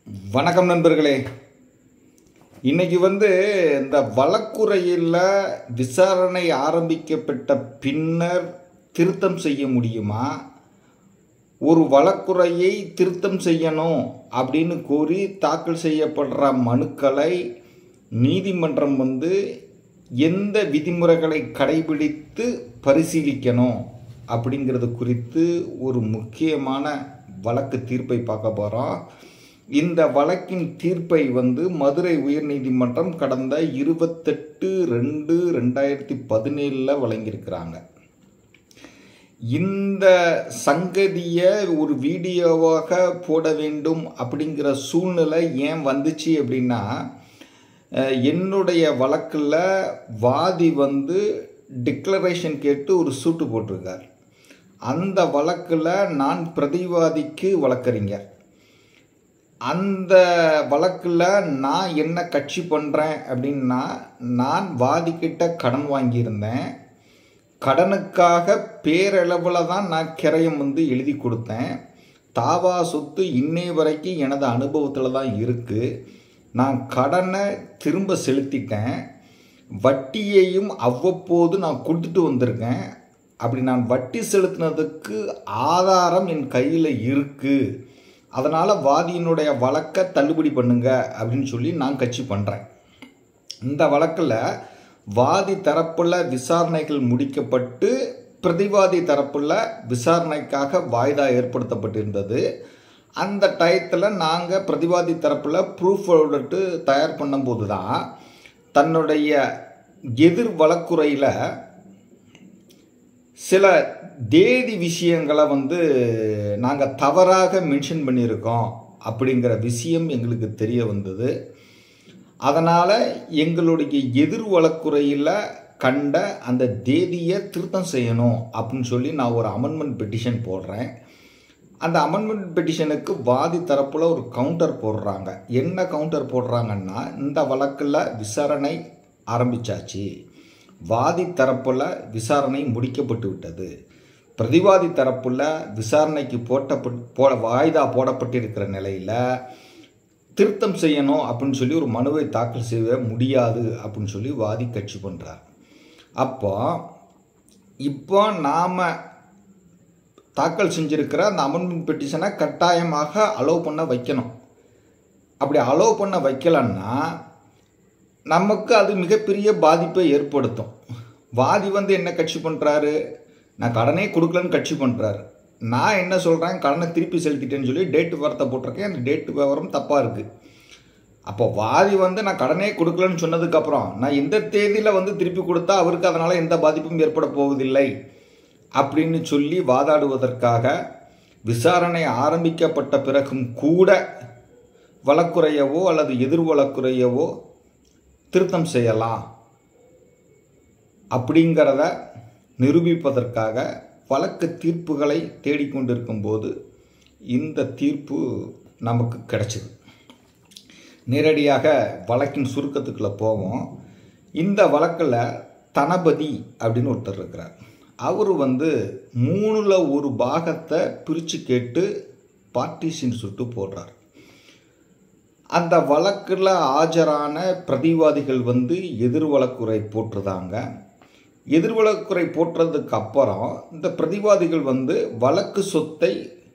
வணக்கம் நண்பர்களே இன்னைக்கு வந்து இந்த வழக்குரையில் விசாரணை ஆரம்பிக்கப்பட்ட பின்னர் திருத்தம் செய்ய முடியுமா ஒரு வழக்குரையை திருத்தம் செய்யணும் அப்படின்னு கோரி தாக்கல் செய்யப்படுற மனுக்களை நீதிமன்றம் வந்து எந்த விதிமுறைகளை கடைபிடித்து பரிசீலிக்கணும் அப்படிங்கிறது குறித்து ஒரு முக்கியமான வழக்கு தீர்ப்பை பார்க்க போகிறோம் இந்த வழக்கின் தீர்ப்பை வந்து மதுரை உயர்நீதிமன்றம் கடந்த இருபத்தெட்டு ரெண்டு ரெண்டாயிரத்தி பதினேழில் வழங்கியிருக்கிறாங்க இந்த சங்கதியை ஒரு வீடியோவாக போட வேண்டும் அப்படிங்கிற சூழ்நிலை ஏன் வந்துச்சு அப்படின்னா அஹ், என்னுடைய வழக்கில் வாதி வந்து டிக்ளரேஷன் கேட்டு ஒரு சூட்டு போட்டிருக்கார் அந்த வழக்கில் நான் பிரதிவாதிக்கு வழக்கறிஞர் அந்த வழக்கில் நான் என்ன கட்சி பண்ணுறேன் அப்படின்னா நான் வாதிக்கிட்ட கடன் வாங்கியிருந்தேன் கடனுக்காக பேரளவில் தான் நான் கிரயம் வந்து எழுதி கொடுத்தேன் தாவா சொத்து இன்னை வரைக்கும் எனது அனுபவத்தில் தான் இருக்குது நான் கடனை திரும்ப செலுத்திட்டேன் வட்டியையும் அவ்வப்போது நான் கொடுத்துட்டு வந்திருக்கேன் அப்படி நான் வட்டி செலுத்தினதுக்கு ஆதாரம் என் கையில் இருக்குது அதனால் வாதியினுடைய வழக்கை தள்ளுபடி பண்ணுங்க அப்படின்னு சொல்லி நான் கட்சி பண்ணுறேன் இந்த வழக்கில் வாதி தரப்புல விசாரணைகள் முடிக்கப்பட்டு பிரதிவாதி தரப்புல விசாரணைக்காக வாய்தா ஏற்படுத்தப்பட்டிருந்தது அந்த டயத்தில் நாங்கள் பிரதிவாதி தரப்பில் ப்ரூஃப் எடுத்து தயார் பண்ணும்போது தான் தன்னுடைய எதிர் வழக்குறையில் சில தேதி விஷயங்களை வந்து நாங்கள் தவறாக மென்ஷன் பண்ணியிருக்கோம் அப்படிங்கிற விஷயம் எங்களுக்கு தெரிய வந்தது அதனால் எங்களுடைய எதிர் வழக்குறையில் கண்ட அந்த தேதியை திருத்தம் செய்யணும் அப்படின்னு சொல்லி நான் ஒரு அமெண்ட்மெண்ட் பெட்டிஷன் போடுறேன் அந்த அமெண்ட்மெண்ட் பெட்டிஷனுக்கு வாதி தரப்பில் ஒரு கவுண்டர் போடுறாங்க என்ன கவுண்டர் போடுறாங்கன்னா இந்த வழக்கில் விசாரணை ஆரம்பிச்சாச்சு வாதி தரப்பில் விசாரணை முடிக்கப்பட்டு விட்டது பிரதிவாதி தரப்புல விசாரணைக்கு போட்டப்பட் போட வாய்தா போடப்பட்டிருக்கிற நிலையில் திருத்தம் செய்யணும் அப்படின்னு சொல்லி ஒரு மனுவை தாக்கல் செய்ய முடியாது அப்படின்னு சொல்லி வாதி கட்சி பண்ணுறார் அப்போ இப்போ நாம் தாக்கல் செஞ்சிருக்கிற அந்த அமெண்ட்மெண்ட் பெட்டிஷனை கட்டாயமாக அலோவ் பண்ண வைக்கணும் அப்படி அலோவ் பண்ண வைக்கலன்னா நமக்கு அது மிகப்பெரிய பாதிப்பை ஏற்படுத்தும் வாதி வந்து என்ன கட்சி பண்ணுறாரு நான் கடனே கொடுக்கலன்னு கட்சி பண்ணுறாரு நான் என்ன சொல்கிறேன் கடனை திருப்பி செலுத்திட்டேன்னு சொல்லி டேட்டு விவரத்தை போட்டிருக்கேன் அந்த டேட்டு விவரம் தப்பாக இருக்குது அப்போ வாதி வந்து நான் கடனே கொடுக்கலன்னு சொன்னதுக்கப்புறம் நான் எந்த தேதியில் வந்து திருப்பி கொடுத்தா அவருக்கு அதனால் எந்த பாதிப்பும் ஏற்பட போவதில்லை அப்படின்னு சொல்லி வாதாடுவதற்காக விசாரணை ஆரம்பிக்கப்பட்ட பிறகும் கூட வழக்குறையவோ அல்லது எதிர் வழக்குறையவோ திருத்தம் செய்யலாம் அப்படிங்கிறத நிரூபிப்பதற்காக வழக்கு தீர்ப்புகளை தேடிக்கொண்டிருக்கும் போது இந்த தீர்ப்பு நமக்கு கிடைச்சிது நேரடியாக வழக்கின் சுருக்கத்துக்குள்ளே போவோம் இந்த வழக்கில் தனபதி அப்படின்னு ஒருத்தர் இருக்கிறார் அவர் வந்து மூணில் ஒரு பாகத்தை பிரித்து கேட்டு பார்ட்டிஷன் சுட்டு போடுறார் அந்த வழக்கில் ஆஜரான பிரதிவாதிகள் வந்து எதிர் வழக்குரை போட்டிருந்தாங்க எதிர் வழக்குரை போட்டதுக்கு அப்புறம் இந்த பிரதிவாதிகள் வந்து வழக்கு சொத்தை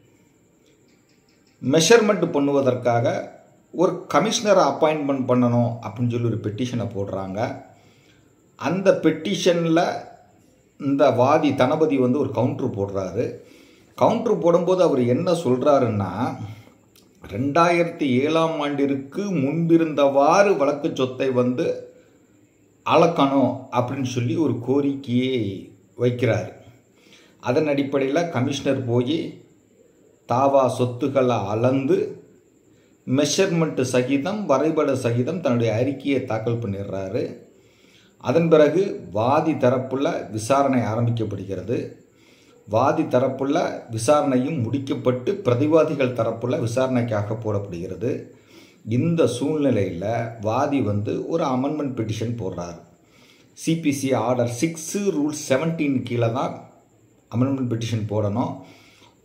மெஷர்மெண்ட் பண்ணுவதற்காக ஒரு கமிஷனரை அப்பாயின்மெண்ட் பண்ணணும் அப்படின்னு சொல்லி ஒரு பெட்டிஷனை போடுறாங்க அந்த பெட்டிஷனில் இந்த வாதி தனபதி வந்து ஒரு கவுண்ட்ரு போடுறாரு கவுண்ட்ரு போடும்போது அவர் என்ன சொல்கிறாருன்னா ரெண்டாயிரத்தி ஏழாம் ஆண்டிற்கு முன்பிருந்தவாறு வழக்கு சொத்தை வந்து அளக்கணும் அப்படின்னு சொல்லி ஒரு கோரிக்கையை வைக்கிறார் அதன் அடிப்படையில் கமிஷனர் போய் தாவா சொத்துக்களை அளந்து மெஷர்மெண்ட்டு சகிதம் வரைபட சகிதம் தன்னுடைய அறிக்கையை தாக்கல் பண்ணிடுறாரு அதன் பிறகு வாதி தரப்புல விசாரணை ஆரம்பிக்கப்படுகிறது வாதி தரப்புல விசாரணையும் முடிக்கப்பட்டு பிரதிவாதிகள் தரப்புல விசாரணைக்காக போடப்படுகிறது இந்த சூழ்நிலையில் வாதி வந்து ஒரு அமெண்ட்மெண்ட் பெட்டிஷன் போடுறார் CPC order six rule seventeen கீழே தான் அமெண்ட்மெண்ட் பெட்டிஷன் போடணும்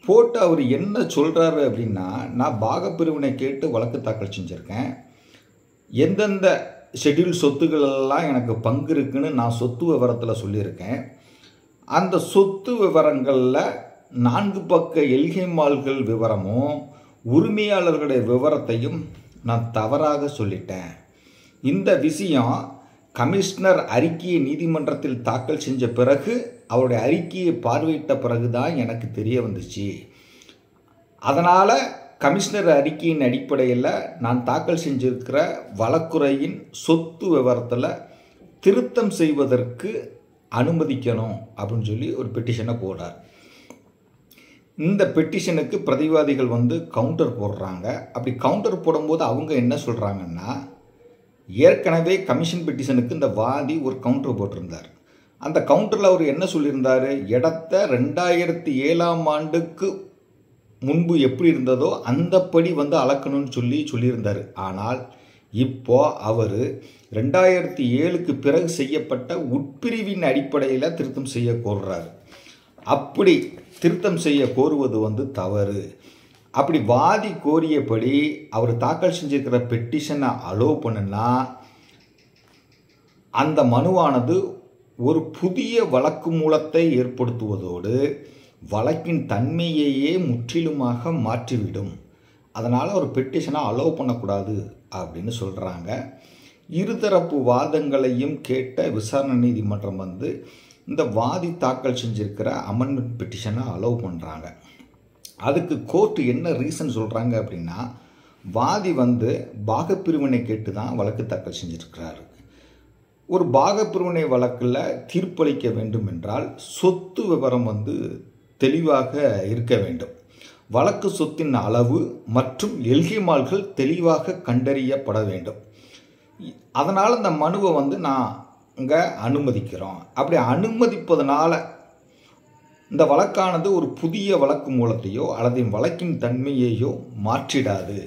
போட்டு அவர் என்ன சொல்கிறாரு அப்படின்னா நான் பாகப்பிரிவினை கேட்டு வழக்கு தாக்கல் செஞ்சுருக்கேன் எந்தெந்த ஷெட்யூல் சொத்துக்கள் எல்லாம் எனக்கு பங்கு இருக்குன்னு நான் சொத்து விவரத்தில் சொல்லியிருக்கேன் அந்த சொத்து விவரங்களில் நான்கு பக்க எல்கைமால்கள் விவரமும் உரிமையாளர்களுடைய விவரத்தையும் நான் தவறாக சொல்லிட்டேன் இந்த விஷயம் கமிஷனர் அறிக்கையை நீதிமன்றத்தில் தாக்கல் செஞ்ச பிறகு அவருடைய அறிக்கையை பார்வையிட்ட பிறகு தான் எனக்கு தெரிய வந்துச்சு அதனால் கமிஷனர் அறிக்கையின் அடிப்படையில் நான் தாக்கல் செஞ்சிருக்கிற வழக்குறையின் சொத்து விவரத்தில் திருத்தம் செய்வதற்கு அனுமதிக்கணும் அப்படின்னு சொல்லி ஒரு பெட்டிஷனை போடுறார் இந்த பெட்டிஷனுக்கு பிரதிவாதிகள் வந்து கவுண்டர் போடுறாங்க அப்படி கவுண்டர் போடும்போது அவங்க என்ன சொல்கிறாங்கன்னா ஏற்கனவே கமிஷன் பெட்டிஷனுக்கு இந்த வாதி ஒரு கவுண்டர் போட்டிருந்தார் அந்த கவுண்டரில் அவர் என்ன சொல்லியிருந்தார் இடத்த ரெண்டாயிரத்தி ஏழாம் ஆண்டுக்கு முன்பு எப்படி இருந்ததோ அந்தப்படி வந்து அளக்கணும்னு சொல்லி சொல்லியிருந்தார் ஆனால் இப்போ அவர் ரெண்டாயிரத்தி ஏழுக்கு பிறகு செய்யப்பட்ட உட்பிரிவின் அடிப்படையில் திருத்தம் செய்ய கோருறாரு அப்படி திருத்தம் செய்ய கோருவது வந்து தவறு அப்படி வாதி கோரியபடி அவர் தாக்கல் செஞ்சிருக்கிற பெட்டிஷனை அலோவ் பண்ணுனா அந்த மனுவானது ஒரு புதிய வழக்கு மூலத்தை ஏற்படுத்துவதோடு வழக்கின் தன்மையையே முற்றிலுமாக மாற்றிவிடும் அதனால் ஒரு பெட்டிஷனை அலோவ் பண்ணக்கூடாது அப்படின்னு சொல்கிறாங்க இருதரப்பு வாதங்களையும் கேட்ட விசாரணை நீதிமன்றம் வந்து இந்த வாதி தாக்கல் செஞ்சிருக்கிற அமெண்ட்மெண்ட் பெட்டிஷனை அலோவ் பண்ணுறாங்க அதுக்கு கோர்ட்டு என்ன ரீசன் சொல்கிறாங்க அப்படின்னா வாதி வந்து பாகப்பிரிவினை கேட்டு தான் வழக்கு தாக்கல் செஞ்சிருக்கிறாரு ஒரு பாகப்பிரிவினை வழக்கில் தீர்ப்பளிக்க வேண்டும் என்றால் சொத்து விவரம் வந்து தெளிவாக இருக்க வேண்டும் வழக்கு சொத்தின் அளவு மற்றும் எல்கிமால்கள் தெளிவாக கண்டறியப்பட வேண்டும் அதனால் இந்த மனுவை வந்து நான் இங்கே அனுமதிக்கிறோம் அப்படி அனுமதிப்பதனால இந்த வழக்கானது ஒரு புதிய வழக்கு மூலத்தையோ அல்லது வழக்கின் தன்மையையோ மாற்றிடாது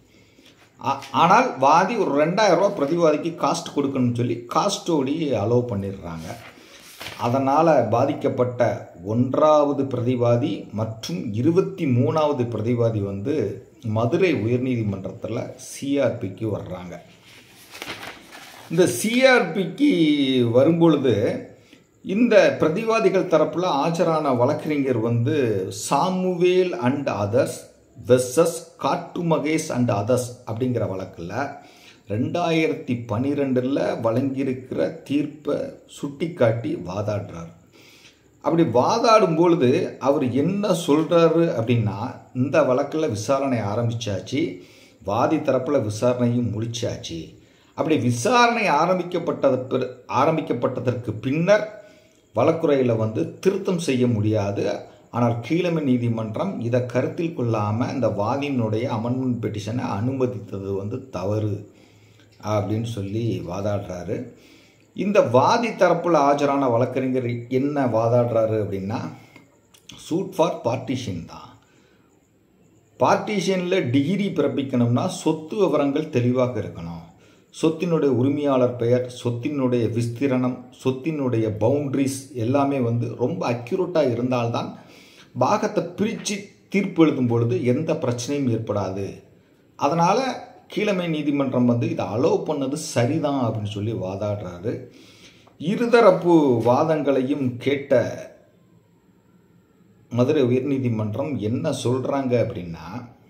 ஆனால் வாதி ஒரு ரெண்டாயிரம் ரூபா பிரதிவாதிக்கு காஸ்ட் கொடுக்கணும்னு சொல்லி காஸ்ட்டோடி அலோவ் பண்ணிடுறாங்க அதனால் பாதிக்கப்பட்ட ஒன்றாவது பிரதிவாதி மற்றும் இருபத்தி மூணாவது பிரதிவாதி வந்து மதுரை உயர்நீதிமன்றத்தில் சிஆர்பிக்கு வர்றாங்க இந்த சிஆர்பிக்கு வரும்பொழுது இந்த பிரதிவாதிகள் தரப்பில் ஆஜரான வழக்கறிஞர் வந்து சாமுவேல் அண்ட் அதர்ஸ் வெர்சஸ் காட்டு மகேஷ் அண்ட் அதர்ஸ் அப்படிங்கிற வழக்கில் ரெண்டாயிரத்தி பன்னிரெண்டில் வழங்கியிருக்கிற தீர்ப்பை சுட்டிக்காட்டி வாதாடுறார் அப்படி வாதாடும் பொழுது அவர் என்ன சொல்கிறாரு அப்படின்னா இந்த வழக்கில் விசாரணை ஆரம்பித்தாச்சு வாதி தரப்பில் விசாரணையும் முடிச்சாச்சு அப்படி விசாரணை ஆரம்பிக்கப்பட்டது ஆரம்பிக்கப்பட்டதற்கு பின்னர் வழக்குறையில் வந்து திருத்தம் செய்ய முடியாது ஆனால் கீழமை நீதிமன்றம் இதை கருத்தில் கொள்ளாமல் இந்த வாதியினுடைய அமெண்ட்மெண்ட் பெட்டிஷனை அனுமதித்தது வந்து தவறு அப்படின்னு சொல்லி வாதாடுறாரு இந்த வாதி தரப்பில் ஆஜரான வழக்கறிஞர் என்ன வாதாடுறாரு அப்படின்னா சூட் ஃபார் பார்ட்டிஷன் தான் பார்ட்டிஷனில் டிகிரி பிறப்பிக்கணும்னா சொத்து விவரங்கள் தெளிவாக இருக்கணும் சொத்தினுடைய உரிமையாளர் பெயர் சொத்தினுடைய விஸ்திரணம் சொத்தினுடைய பவுண்ட்ரிஸ் எல்லாமே வந்து ரொம்ப அக்யூரேட்டாக இருந்தால்தான் பாகத்தை பிரித்து தீர்ப்பு எழுதும் பொழுது எந்த பிரச்சனையும் ஏற்படாது அதனால் கீழமை நீதிமன்றம் வந்து இதை அலோவ் பண்ணது சரிதான் அப்படின்னு சொல்லி வாதாடுறாரு இருதரப்பு வாதங்களையும் கேட்ட மதுரை உயர்நீதிமன்றம் என்ன சொல்கிறாங்க அப்படின்னா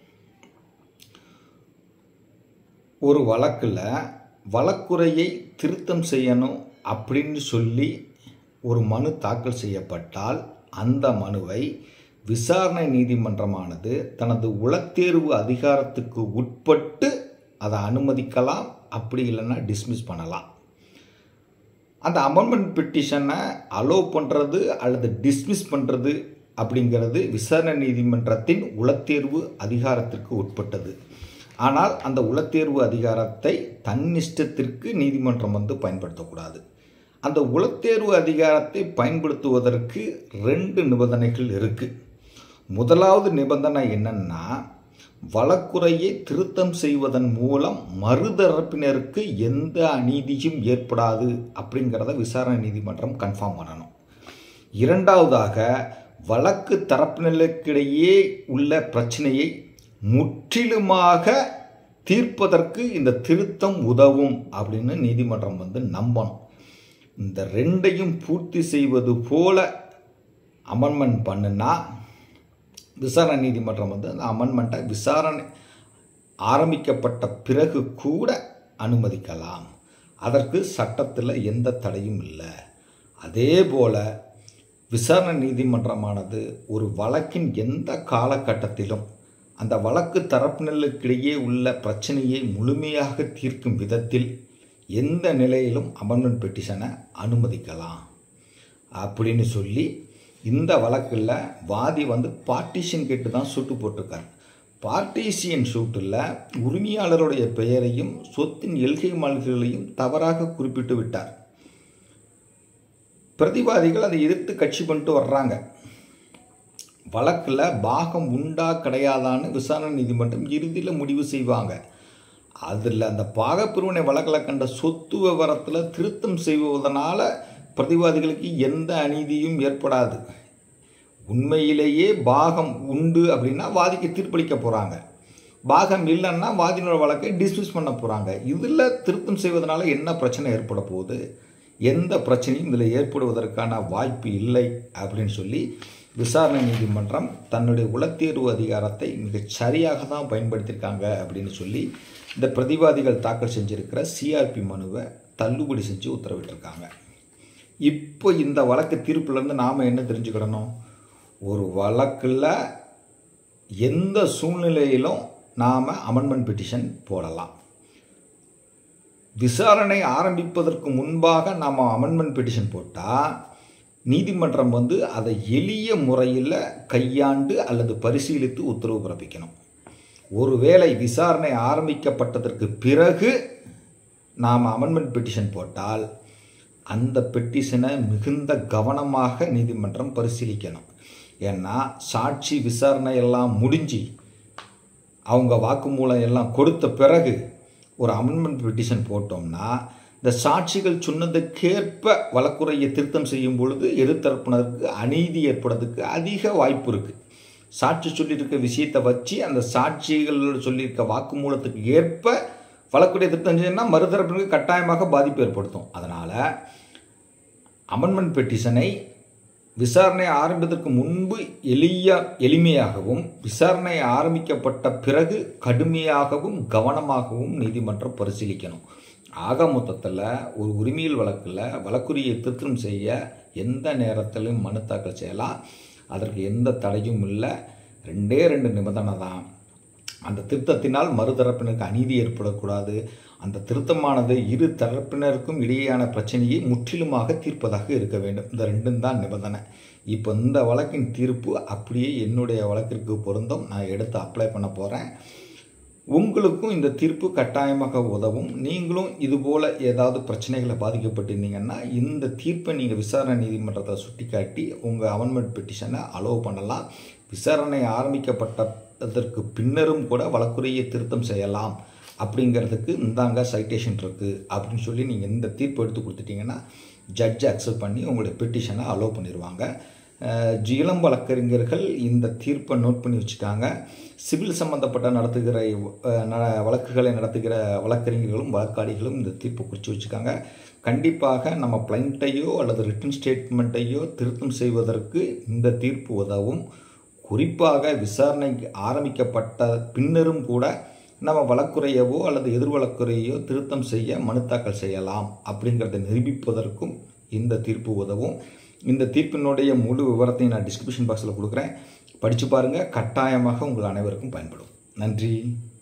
ஒரு வழக்கில் வழக்குறையை திருத்தம் செய்யணும் அப்படின்னு சொல்லி ஒரு மனு தாக்கல் செய்யப்பட்டால் அந்த மனுவை விசாரணை நீதிமன்றமானது தனது உளத்தேர்வு அதிகாரத்துக்கு உட்பட்டு அதை அனுமதிக்கலாம் அப்படி இல்லைன்னா டிஸ்மிஸ் பண்ணலாம் அந்த அமெண்ட்மெண்ட் பெட்டிஷனை அலோவ் பண்ணுறது அல்லது டிஸ்மிஸ் பண்ணுறது அப்படிங்கிறது விசாரணை நீதிமன்றத்தின் உளத்தேர்வு அதிகாரத்திற்கு உட்பட்டது ஆனால் அந்த உளத்தேர்வு அதிகாரத்தை தன்னிஷ்டத்திற்கு நீதிமன்றம் வந்து பயன்படுத்தக்கூடாது அந்த உளத்தேர்வு அதிகாரத்தை பயன்படுத்துவதற்கு ரெண்டு நிபந்தனைகள் இருக்குது முதலாவது நிபந்தனை என்னன்னா வழக்குறையை திருத்தம் செய்வதன் மூலம் மறுதரப்பினருக்கு எந்த அநீதியும் ஏற்படாது அப்படிங்கிறத விசாரணை நீதிமன்றம் கன்ஃபார்ம் பண்ணணும் இரண்டாவதாக வழக்கு தரப்பினருக்கிடையே உள்ள பிரச்சனையை முற்றிலுமாக தீர்ப்பதற்கு இந்த திருத்தம் உதவும் அப்படின்னு நீதிமன்றம் வந்து நம்பணும் இந்த ரெண்டையும் பூர்த்தி செய்வது போல அமெண்ட்மெண்ட் பண்ணுனா விசாரணை நீதிமன்றம் வந்து அந்த அமெண்ட்மெண்ட்டை விசாரணை ஆரம்பிக்கப்பட்ட பிறகு கூட அனுமதிக்கலாம் அதற்கு சட்டத்தில் எந்த தடையும் இல்லை அதே போல் விசாரணை நீதிமன்றமானது ஒரு வழக்கின் எந்த காலகட்டத்திலும் அந்த வழக்கு தரப்பினர்களுக்கிடையே உள்ள பிரச்சனையை முழுமையாக தீர்க்கும் விதத்தில் எந்த நிலையிலும் அமெண்ட்மெண்ட் பெட்டிஷனை அனுமதிக்கலாம் அப்படின்னு சொல்லி இந்த வழக்கில் வாதி வந்து பார்ட்டிஷன் கேட்டு தான் சூட்டு போட்டிருக்காரு பார்ட்டிஷியன் சூட்டில் உரிமையாளருடைய பெயரையும் சொத்தின் எல்கை மால்களையும் தவறாக குறிப்பிட்டு விட்டார் பிரதிவாதிகள் அதை எதிர்த்து கட்சி பண்ணிட்டு வர்றாங்க வழக்கில் பாகம் உண்டா கிடையாதான்னு விசாரணை நீதிமன்றம் இறுதியில் முடிவு செய்வாங்க அதில் அந்த பாகப்பிரிவினை வழக்கில் கண்ட சொத்து விவரத்தில் திருத்தம் செய்வதனால பிரதிவாதிகளுக்கு எந்த அநீதியும் ஏற்படாது உண்மையிலேயே பாகம் உண்டு அப்படின்னா வாதிக்கு தீர்ப்பளிக்க போகிறாங்க பாகம் இல்லைன்னா வாதினோட வழக்கை டிஸ்மிஸ் பண்ண போகிறாங்க இதில் திருத்தம் செய்வதனால என்ன பிரச்சனை ஏற்பட போகுது எந்த பிரச்சனையும் இதில் ஏற்படுவதற்கான வாய்ப்பு இல்லை அப்படின்னு சொல்லி விசாரணை நீதிமன்றம் தன்னுடைய உளத்தேர்வு அதிகாரத்தை மிகச் சரியாக தான் பயன்படுத்தியிருக்காங்க அப்படின்னு சொல்லி இந்த பிரதிவாதிகள் தாக்கல் செஞ்சிருக்கிற சிஆர்பி மனுவை தள்ளுபடி செஞ்சு உத்தரவிட்டிருக்காங்க இப்போ இந்த வழக்கு தீர்ப்புலேருந்து நாம் என்ன தெரிஞ்சுக்கிடணும் ஒரு வழக்கில் எந்த சூழ்நிலையிலும் நாம் அமெண்ட்மெண்ட் பெட்டிஷன் போடலாம் விசாரணை ஆரம்பிப்பதற்கு முன்பாக நாம் அமெண்ட்மெண்ட் பெட்டிஷன் போட்டால் நீதிமன்றம் வந்து அதை எளிய முறையில் கையாண்டு அல்லது பரிசீலித்து உத்தரவு பிறப்பிக்கணும் ஒருவேளை விசாரணை ஆரம்பிக்கப்பட்டதற்கு பிறகு நாம் அமெண்ட்மெண்ட் பெட்டிஷன் போட்டால் அந்த பெட்டிஷனை மிகுந்த கவனமாக நீதிமன்றம் பரிசீலிக்கணும் ஏன்னா சாட்சி விசாரணை எல்லாம் முடிஞ்சு அவங்க வாக்குமூலம் எல்லாம் கொடுத்த பிறகு ஒரு அமெண்ட்மெண்ட் பெட்டிஷன் போட்டோம்னா இந்த சாட்சிகள் சொன்னதுக்கேற்ப வழக்குறையை திருத்தம் செய்யும் பொழுது எதிர்த்தரப்பினருக்கு அநீதி ஏற்படுறதுக்கு அதிக வாய்ப்பு இருக்குது சாட்சி சொல்லியிருக்க விஷயத்தை வச்சு அந்த சாட்சிகள் சொல்லியிருக்க வாக்குமூலத்துக்கு ஏற்ப வழக்குடைய திருத்தம் செஞ்சோம்னா மறுதரப்பினருக்கு கட்டாயமாக பாதிப்பு ஏற்படுத்தும் அதனால் அமெண்ட்மெண்ட் பெட்டிஷனை விசாரணை ஆரம்பிப்பதற்கு முன்பு எளிய எளிமையாகவும் விசாரணை ஆரம்பிக்கப்பட்ட பிறகு கடுமையாகவும் கவனமாகவும் நீதிமன்றம் பரிசீலிக்கணும் ஆக மொத்தத்தில் ஒரு உரிமையல் வழக்கில் வழக்குரியை திருத்தம் செய்ய எந்த நேரத்திலும் மனு தாக்கல் செய்யலாம் அதற்கு எந்த தடையும் இல்லை ரெண்டே ரெண்டு நிபந்தனை தான் அந்த திருத்தத்தினால் மறுதரப்பினருக்கு அநீதி ஏற்படக்கூடாது அந்த திருத்தமானது இரு தரப்பினருக்கும் இடையேயான பிரச்சனையை முற்றிலுமாக தீர்ப்பதாக இருக்க வேண்டும் இந்த ரெண்டும் தான் நிபந்தனை இப்போ இந்த வழக்கின் தீர்ப்பு அப்படியே என்னுடைய வழக்கிற்கு பொருந்தும் நான் எடுத்து அப்ளை பண்ண போகிறேன் உங்களுக்கும் இந்த தீர்ப்பு கட்டாயமாக உதவும் நீங்களும் இதுபோல் ஏதாவது பிரச்சனைகளை பாதிக்கப்பட்டிருந்தீங்கன்னா இந்த தீர்ப்பை நீங்கள் விசாரணை நீதிமன்றத்தை சுட்டிக்காட்டி உங்கள் அமெண்ட்மெண்ட் பெட்டிஷனை அலோவ் பண்ணலாம் விசாரணை ஆரம்பிக்கப்பட்டதற்கு பின்னரும் கூட வழக்குறையை திருத்தம் செய்யலாம் அப்படிங்கிறதுக்கு இந்தாங்க சைட்டேஷன் இருக்குது அப்படின்னு சொல்லி நீங்கள் இந்த தீர்ப்பு எடுத்து கொடுத்துட்டீங்கன்னா ஜட்ஜ் அக்செப்ட் பண்ணி உங்களுடைய பெட்டிஷனை அலோவ் பண்ணிடுவாங்க இளம் வழக்கறிஞர்கள் இந்த தீர்ப்பை நோட் பண்ணி வச்சுக்காங்க சிவில் சம்மந்தப்பட்ட நடத்துகிற வழக்குகளை நடத்துகிற வழக்கறிஞர்களும் வழக்காளிகளும் இந்த தீர்ப்பை குறித்து வச்சுக்காங்க கண்டிப்பாக நம்ம பிளைண்ட்டையோ அல்லது ரிட்டன் ஸ்டேட்மெண்ட்டையோ திருத்தம் செய்வதற்கு இந்த தீர்ப்பு உதவும் குறிப்பாக விசாரணை ஆரம்பிக்கப்பட்ட பின்னரும் கூட நம்ம வழக்குறையவோ அல்லது எதிர் வழக்குறையோ திருத்தம் செய்ய மனு தாக்கல் செய்யலாம் அப்படிங்கிறத நிரூபிப்பதற்கும் இந்த தீர்ப்பு உதவும் இந்த தீர்ப்பினுடைய முழு விவரத்தையும் நான் டிஸ்கிரிப்ஷன் பாக்ஸில் கொடுக்குறேன் படித்து பாருங்கள் கட்டாயமாக உங்கள் அனைவருக்கும் பயன்படும் நன்றி